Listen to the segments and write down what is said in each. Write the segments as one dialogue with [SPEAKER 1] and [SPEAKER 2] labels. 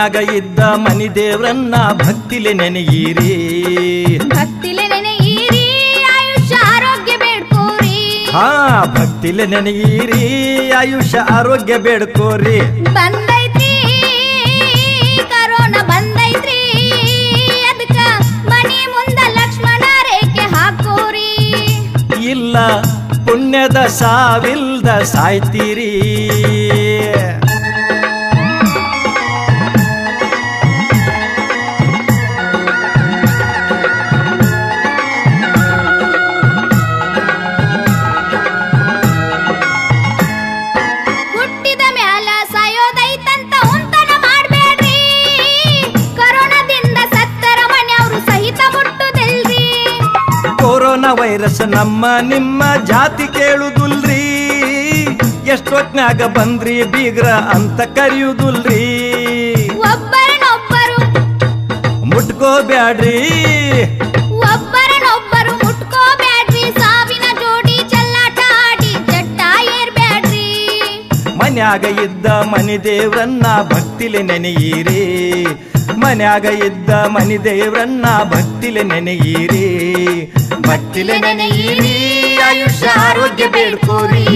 [SPEAKER 1] ಮನ್ಯಾಗ ಇದ್ದ ಮನಿ ದೇವ್ರನ್ನ ಭಕ್ತಿಲೆ ನೆನೆಯಿರಿ
[SPEAKER 2] ಭಕ್ತಿಲೆ ನೆನೆಯಿರಿ ಆಯುಷ್ಯ ಆರೋಗ್ಯ ಬೇಡ್ಕೋರಿ
[SPEAKER 1] ಹಾ ಭಕ್ತಿಲೆ ನೆನೆಯಿರಿ ಆಯುಷ್ಯ ಆರೋಗ್ಯ ಬೇಡ್ಕೋರಿ
[SPEAKER 2] ಬಂದೈತ್ರಿ ಕರೋನಾ ಬಂದೈತ್ರಿ ಅದಕ್ಕ ಮನಿ ಮುಂದ ಲಕ್ಷ್ಮಣ ರೇಖೆ ಹಾಕೋರಿ
[SPEAKER 1] ಇಲ್ಲ ಪುಣ್ಯದ ಸಾವಿಲ್ದ ಸಾಯ್ತೀರಿ
[SPEAKER 2] ಹುಟ್ಟಿದ ಮ್ಯಾಲ ಸಾಯೋದೈತಂತ ಉಂತನ ಮಾಡ್ಬೇಡ್ರಿ ಕರೋನಾದಿಂದ ಸತ್ತರ ಮನೆಯವರು ಸಹಿತ ಮುಟ್ಟುದಿಲ್ರಿ
[SPEAKER 1] ಕೊರೋನಾ ವೈರಸ್ ನಮ್ಮ ನಿಮ್ಮ ಜಾತಿ ಕೇಳುದುಲ್ರಿ ಎಷ್ಟೊತ್ನ್ಯಾಗ ಬಂದ್ರಿ ಬೀಗ್ರ ಅಂತ ಕರೆಯುದುಲ್ರಿ
[SPEAKER 2] ಒಬ್ಬರನೊಬ್ಬರು
[SPEAKER 1] ಮುಟ್ಕೋಬ್ಯಾಡ್ರಿ
[SPEAKER 2] ಒಬ್ಬರನೊಬ್ಬರು ಮುಟ್ಕೋಬ್ಯಾಡ್ರಿ ಸಾವಿನ ಜೋಡಿ ಚೆಲ್ಲಾಟ ಆಡಿ ಜಟ್ಟ ಏರ್ಬ್ಯಾಡ್ರಿ
[SPEAKER 1] ಮನ್ಯಾಗ ಇದ್ದ ಮನಿ ದೇವ್ರನ್ನ ಭಕ್ತಿಲೆ ನೆನೆಯಿರಿ ಮನ್ಯಾಗ ಇದ್ದ ಮನಿ ದೇವ್ರನ್ನ ಭಕ್ತಿಲೆ ನೆನೆಯಿರಿ ಭಕ್ತಿಲೆ ನೆನೆಯಿರಿ ಆಯುಷ್ಯ ಆರೋಗ್ಯ ಬೇಡ್ಕೋರಿ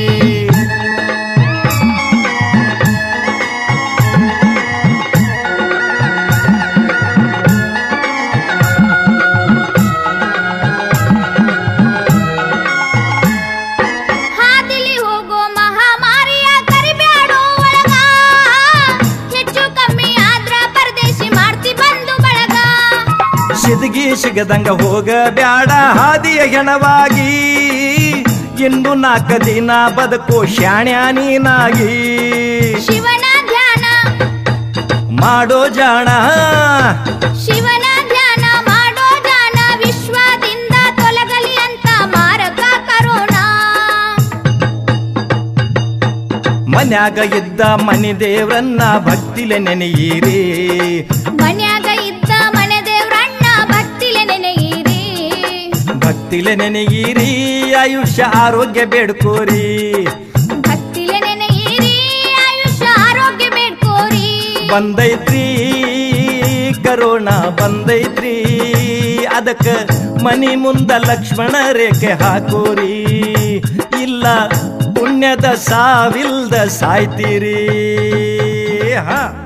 [SPEAKER 2] ಹಾದಿಲಿ ಹೋಗೋ ಮಹಾಮಾರಿಯ ಕರಿಬ್ಯಾಡೋ ಒಳಗ ಹೆಚ್ಚು ಕಮ್ಮಿ ಆದ್ರ ಪರದೇಶಿ ಮಾಡ್ತಿ ಬಂದು ಬಳಗ
[SPEAKER 1] ಸಿದಗಿ ಸಿಗದಂಗ ಹೋಗ ಬ್ಯಾಡ ಹಾದಿಯ ಹೆಣವಾಗಿ ಇನ್ನು ನಾಲ್ಕ ದಿನ ಬದುಕು ಶಾಣ್ಯ ನೀನಾಗಿ
[SPEAKER 2] ಶಿವನ ಧ್ಯಾನ
[SPEAKER 1] ಮಾಡೋ ಜಾಣ
[SPEAKER 2] ಶಿವನ ಧ್ಯಾನ ಮಾಡೋ ಜಾನ ವಿಶ್ವದಿಂದ ತೊಲಗಲಿ ಅಂತ ಮಾರಕ ಕರೋನಾ
[SPEAKER 1] ಮನ್ಯಾಗ ಇದ್ದ ಮನಿ ದೇವ್ರನ್ನ ಭಕ್ತಿಲೆ ನೆನೆಯಿರಿ
[SPEAKER 2] ಮನ್ಯಾಗ ಇದ್ದ ಮನೆ ದೇವ್ರಣ್ಣ ಭಕ್ತಿಲೆ ನೆನೆಯಿರಿ
[SPEAKER 1] ಭಕ್ತಿಲೆ ನೆನೆಯಿರಿ ಆಯುಷ್ಯ ಆರೋಗ್ಯ ಬೇಡ್ಕೋರಿ
[SPEAKER 2] ಭಕ್ತಿಲೆ ನೆನೆಯಿರಿ ಆಯುಷ್ಯ ಆರೋಗ್ಯ ಬೇಡ್ಕೋರಿ
[SPEAKER 1] ಬಂದೈತ್ರಿ ಕರೋನಾ ಬಂದೈತ್ರಿ ಅದಕ್ಕ ಮನಿ ಮುಂದ ಲಕ್ಷ್ಮಣ ರೇಖೆ ಹಾಕೋರಿ ಇಲ್ಲ ಪುಣ್ಯದ ಸಾವಿಲ್ದ ಸಾಯ್ತೀರಿ ಹಾ